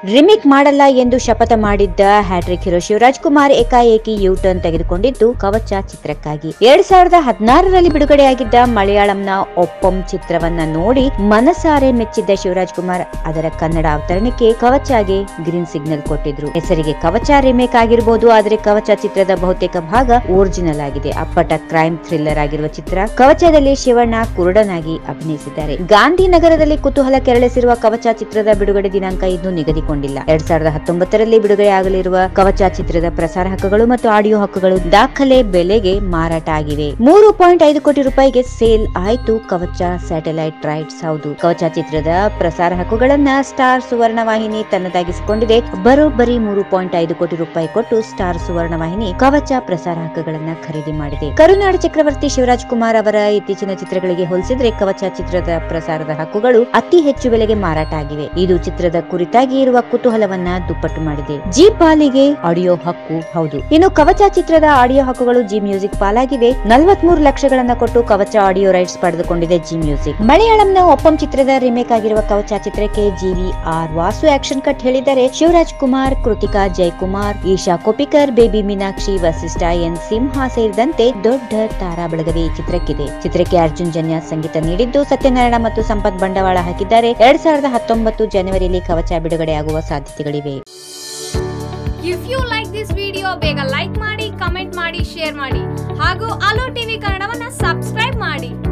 remake ಮಾಡಲ್ಲ ಎಂದು ಶಪಥ ಮಾಡಿದ್ದ ಹ್ಯಾಟ್ರಿಕ್ ಹೀರೋ ಶಿವರಾಜ್ ಕುಮಾರ್ ಏಕಾಏಕಿ ಯೂ ಟರ್ನ್ ತೆಗೆದುಕೊಂಡಿದ್ದು ಕವಚ ಚಿತ್ರಕ್ಕಾಗಿ ಎರಡ್ ಸಾವಿರದ ಹದಿನಾರರಲ್ಲಿ ಬಿಡುಗಡೆಯಾಗಿದ್ದ ಮಲಯಾಳಂನ ಒಪ್ಪಂ ಚಿತ್ರವನ್ನ ನೋಡಿ ಮನಸಾರೆ ಮೆಚ್ಚಿದ್ದ ಶಿವರಾಜ್ ಕುಮಾರ್ ಅದರ ಕನ್ನಡ ಅವತರಣಕ್ಕೆ ಕವಚಾಗೆ ಗ್ರೀನ್ ಸಿಗ್ನಲ್ ಕೊಟ್ಟಿದ್ರು ಹೆಸರಿಗೆ ಕವಚ ರಿಮೇಕ್ ಆಗಿರಬಹುದು ಆದರೆ ಕವಚ ಚಿತ್ರದ ಬಹುತೇಕ ಭಾಗ ಒರಿಜಿನಲ್ ಆಗಿದೆ ಅಪ್ಪಟ ಕ್ರೈಮ್ ಥ್ರಿಲ್ಲರ್ ಆಗಿರುವ ಚಿತ್ರ ಕವಚದಲ್ಲಿ ಶಿವಣ್ಣ ಕುರುಡನಾಗಿ ಅಭಿನಯಿಸಿದ್ದಾರೆ ಗಾಂಧಿನಗರದಲ್ಲಿ ಕುತೂಹಲ ಕೆರಳಿಸಿರುವ ಕವಚ ಚಿತ್ರದ ಬಿಡುಗಡೆ ದಿನಾಂಕ ಇನ್ನೂ ನಿಗದಿಗೊಂಡಿಲ್ಲ ಎರಡ್ ಸಾವಿರದ ಹತ್ತೊಂಬತ್ತರಲ್ಲಿ ಬಿಡುಗಡೆಯಾಗಲಿರುವ ಕವಚ ಚಿತ್ರದ ಪ್ರಸಾರ ಹಕ್ಕುಗಳು ಮತ್ತು ಆಡಿಯೋ ಹಕ್ಕುಗಳು ದಾಖಲೆ ಬೆಲೆಗೆ ಮಾರಾಟ ಆಗಿವೆ ಮೂರು ಪಾಯಿಂಟ್ ಐದು ಕೋಟಿ ರೂಪಾಯಿಗೆ ಸೇಲ್ ಆಯ್ತು ಕವಚ ಸ್ಯಾಟಲೈಟ್ ರೈಟ್ಸ್ ಹೌದು ಕವಚ ಚಿತ್ರದ ಪ್ರಸಾರ ಹಕ್ಕುಗಳನ್ನ ಸ್ಟಾರ್ ಸುವರ್ಣ ವಾಹಿನಿ ತನ್ನದಾಗಿಸಿಕೊಂಡಿದೆ ಬರೋಬ್ಬರಿ ಮೂರು ಪಾಯಿಂಟ್ ಐದು ಕೋಟಿ ರೂಪಾಯಿ ಕೊಟ್ಟು ಸ್ಟಾರ್ ಸುವರ್ಣ ವಾಹಿನಿ ಕವಚ ಪ್ರಸಾರ ಹಕ್ಕುಗಳನ್ನ ಖರೀದಿ ಮಾಡಿದೆ ಕರುನಾಡ ಚಕ್ರವರ್ತಿ ಶಿವರಾಜ್ ಕುಮಾರ್ ಅವರ ಇತ್ತೀಚಿನ ಚಿತ್ರಗಳಿಗೆ ಹೋಲಿಸಿದ್ರೆ ಕವಚ ಚಿತ್ರದ ಪ್ರಸಾರದ ಹಕ್ಕುಗಳು ಅತಿ ಹೆಚ್ಚು ಬೆಲೆಗೆ ಮಾರಾಟ ಆಗಿವೆ ಇದು ಚಿತ್ರದ ಕುರಿತಾಗಿ ಇರುವ ಕುತೂಹಲವನ್ನ ದುಪ್ಪಟ್ಟು ಮಾಡಿದೆ ಜಿ ಪಾಲಿಗೆ ಆಡಿಯೋ ಹಕ್ಕು ಹೌದು ಇನ್ನು ಕವಚ ಚಿತ್ರದ ಆಡಿಯೋ ಹಕ್ಕುಗಳು ಜಿ ಮ್ಯೂಸಿಕ್ ಪಾಲಾಗಿವೆ ನಲವತ್ಮೂರು ಲಕ್ಷಗಳನ್ನ ಕೊಟ್ಟು ಕವಚ ಆಡಿಯೋ ರೈಟ್ಸ್ ಪಡೆದುಕೊಂಡಿದೆ ಜಿ ಮ್ಯೂಸಿಕ್ ಮಲಯಾಳಂನ ಒಪ್ಪಂ ಚಿತ್ರದ ರಿಮೇಕ್ ಆಗಿರುವ ಕವಚ ಚಿತ್ರಕ್ಕೆ GV R Vasu action cut ಹೇಳಿದರೆ ಶಿವರಾಜ್ ಕುಮಾರ್ ಕೃತಿಕಾ ಜಯಕುಮಾರ್ ಈಶಾ ಕೊಪಿಕರ್ ಬೇಬಿ ಮೀನಾಕ್ಷಿ ವಸಿಷ್ಠ ಎನ್ ಸಿಂಹ ಸೇರಿದಂತೆ ದೊಡ್ಡ ತಾರಾ ಬಳಗವೇ ಈ ಚಿತ್ರಕ್ಕಿದೆ ಚಿತ್ರಕ್ಕೆ ಅರ್ಜುನ್ ಜನ್ಯ ಸಂಗೀತ ನೀಡಿದ್ದು ಸತ್ಯನಾರಾಯಣ ಮತ್ತು ಸಂಪತ್ ಬಂಡವಾಳ ಹಾಕಿದ್ದಾರೆ ಎರಡ್ ಸಾವಿರದ ಹತ್ತೊಂಬತ್ತು ಜನವರಿಯಲ್ಲಿ ಕವಚ ಬಿಡುಗಡೆಯಾಗುವ ಸಾಧ್ಯತೆಗಳಿವೆ if you like this video ಬೇಗ ಲೈಕ್ ಮಾಡಿ ಕಮೆಂಟ್ ಮಾಡಿ ಶೇರ್ ಮಾಡಿ ಹಾಗೂ ಅಲೋ ಟಿವಿ ಕನ್ನಡವನ್ನ ಸಬ್ಸ್ಕ್ರೈಬ್ ಮಾಡಿ